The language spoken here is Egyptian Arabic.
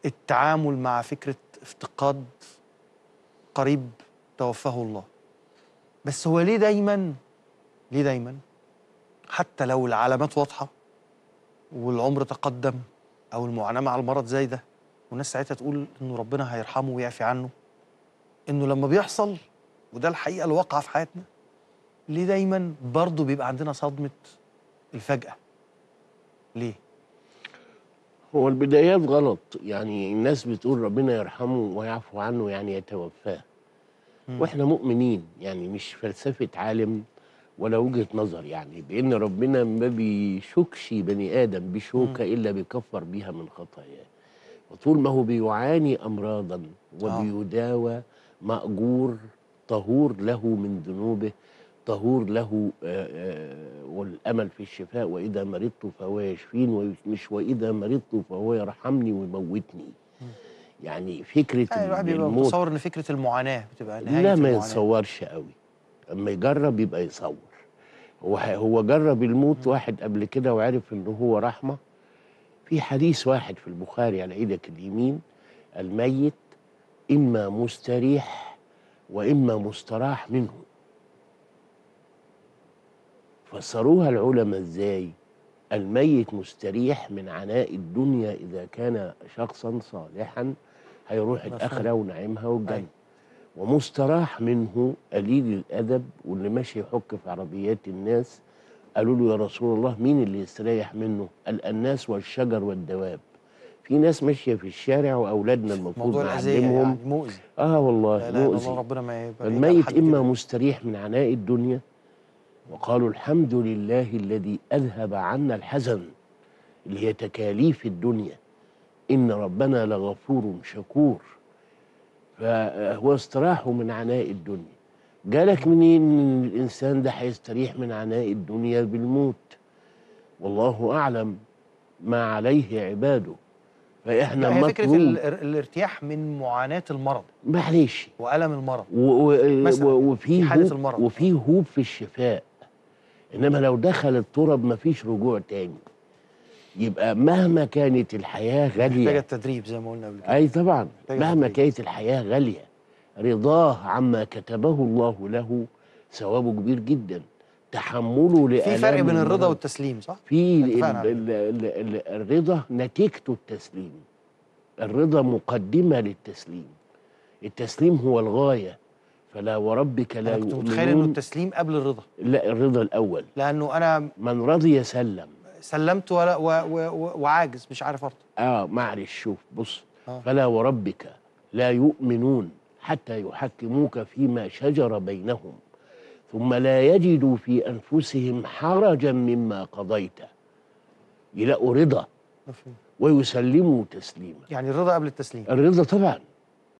التعامل مع فكره افتقاد قريب توفاه الله بس هو ليه دايما ليه دايما حتى لو العلامات واضحه والعمر تقدم او المعاناه مع المرض زايده والناس ساعتها تقول انه ربنا هيرحمه ويعفي عنه انه لما بيحصل وده الحقيقه الواقعه في حياتنا ليه دايما برضه بيبقى عندنا صدمه الفجاه ليه هو البدايات غلط يعني الناس بتقول ربنا يرحمه ويعفو عنه يعني يتوفاه مم. واحنا مؤمنين يعني مش فلسفه عالم ولا وجهه نظر يعني بان ربنا ما بيشكش بني ادم بشوكه الا بيكفر بيها من خطاياه وطول ما هو بيعاني امراضا وبيداوى ماجور طهور له من ذنوبه طهور له آه، آه، والامل في الشفاء واذا مرضت فهو يشفين ومش واذا مرضت فهو يرحمني ويموتني يعني فكره يعني الواحد بيبقى الموت متصور ان فكره المعاناه بتبقى نهايه لا ما المعاناة. يتصورش قوي اما يجرب يبقى يصور هو هو جرب الموت واحد قبل كده وعرف ان هو رحمه في حديث واحد في البخاري على ايدك اليمين الميت اما مستريح واما مستراح منه فسروها العلماء ازاي الميت مستريح من عناء الدنيا اذا كان شخصا صالحا هيروح مفهوم. الاخره ونعيمها والجنه أيوة. ومستراح منه قليل الادب واللي ماشي يحك في عربيات الناس قالوا له يا رسول الله مين اللي يستريح منه؟ قال الناس والشجر والدواب في ناس ماشيه في الشارع واولادنا المفروض موضوع الاذيه نعلمهم يعني مؤذي اه لا والله لا الله مؤذي ربنا ما يبقى الميت حد إما كده. مستريح من عناء الدنيا وقالوا الحمد لله الذي أذهب عنا الحزن اللي هي تكاليف الدنيا إن ربنا لغفور شكور فهو استراح من عناء الدنيا جالك منين إن الإنسان ده هيستريح من عناء الدنيا بالموت والله أعلم ما عليه عباده فإحنا لا، هي فكره مطلوب ال- الارتياح من معاناه المرض معلش والم المرض و- و- مثلاً و- وفي في حالة هوب المرض. وفي هوب في الشفاء انما لو دخل التراب مفيش رجوع تاني يبقى مهما كانت الحياه محتاجه غاليه التدريب زي ما قلنا قبل كده اي طبعا محتاجة مهما تدريب. كانت الحياه غاليه رضاه عما كتبه الله له ثوابه كبير جدا تحمله لآلام في فرق بين الرضا المرض. والتسليم صح؟ في ال- اتفقنا على ال- ال- ال- الرضا نتيجته التسليم الرضا مقدمة للتسليم التسليم هو الغاية فلا وربك لا انا كنت متخيل انه يؤمنون التسليم قبل الرضا لا الرضا الأول لانه انا من رضي سلم سلمت ولا و و و وعاجز مش عارف ارضى اه معلش شوف بص آه. فلا وربك لا يؤمنون حتى يحكموك فيما شجر بينهم ثم لا يجدوا في أنفسهم حرجا مما قضيت يلاقوا رضا مفهوم. ويسلموا تسليما يعني الرضا قبل التسليم الرضا طبعا